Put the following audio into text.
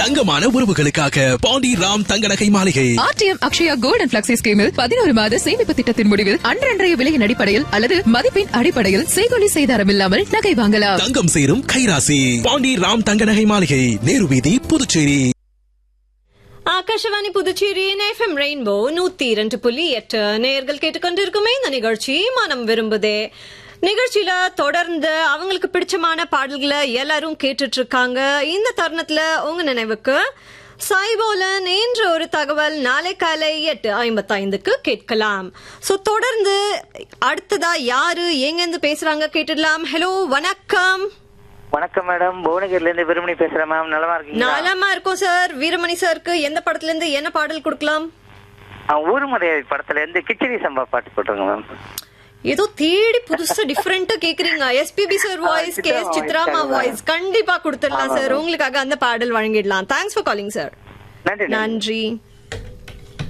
தங்கமான உறவுகளுக்காக பாண்டி ராம் தங்க நகை மாளிகை RTM Akshaya gold and flexi ஸ்கீமில் பதினோரு மாத சேமிப்பு திட்டத்தின் முடிவில் அன்றன்றைய விலையின் அடிப்படையில் அல்லது மதிப்பின் அடிப்படையில் செய்கொலி செய்தாரம் இல்லாமல் நகை வாங்கலாம் தங்கம் சேரும் கைராசி பாண்டி ராம் தங்க நகை மாளிகை நேரு வீதி புதுச்சேரி ஆகாஷவாணி புதுச்சேரியின் எஃப்எம் ரெயின்போ நூத்தி இரண்டு புள்ளி எட்டு நேர்கள் கேட்டுக்கொண்டிருக்குமே இந்த நிகழ்ச்சி மனம் விரும்புதே நிகழ்ச்சியில தொடர்ந்து அவங்களுக்கு பிடிச்சமான பாடல்களை எல்லாரும் கேட்டுட்டு இருக்காங்க இந்த தருணத்துல உங்க நினைவுக்கு சாய்போலன் என்ற ஒரு தகவல் நாளை காலை எட்டு ஐம்பத்தைந்துக்கு கேட்கலாம் சோ தொடர்ந்து அடுத்ததா யாரு எங்கிருந்து பேசுறாங்க கேட்டுடலாம் ஹலோ வணக்கம் வணக்கம் மேடம் புவனகிரில இருந்து விரும்பி பேசுறேன் மேம் நலமா இருக்கீங்களா நலமா இருக்கும் சார் வீரமணி சாருக்கு எந்த படத்துல இருந்து என்ன பாடல் கொடுக்கலாம் ஊர்முறை படத்துல இருந்து கிச்சடி சம்பா பாட்டு போட்டுருங்க மேம் ஏதோ தேடி புதுசா டிஃபரெண்டா கேக்குறீங்க SPB sir voice K S சித்ராமா வாய்ஸ் கண்டிப்பா கொடுத்துடலாம் சார் உங்களுக்காக அந்த பாடல் வழங்கிடலாம் தேங்க்ஸ் ஃபார் காலிங் சார் நன்றி நன்றி. நன்றி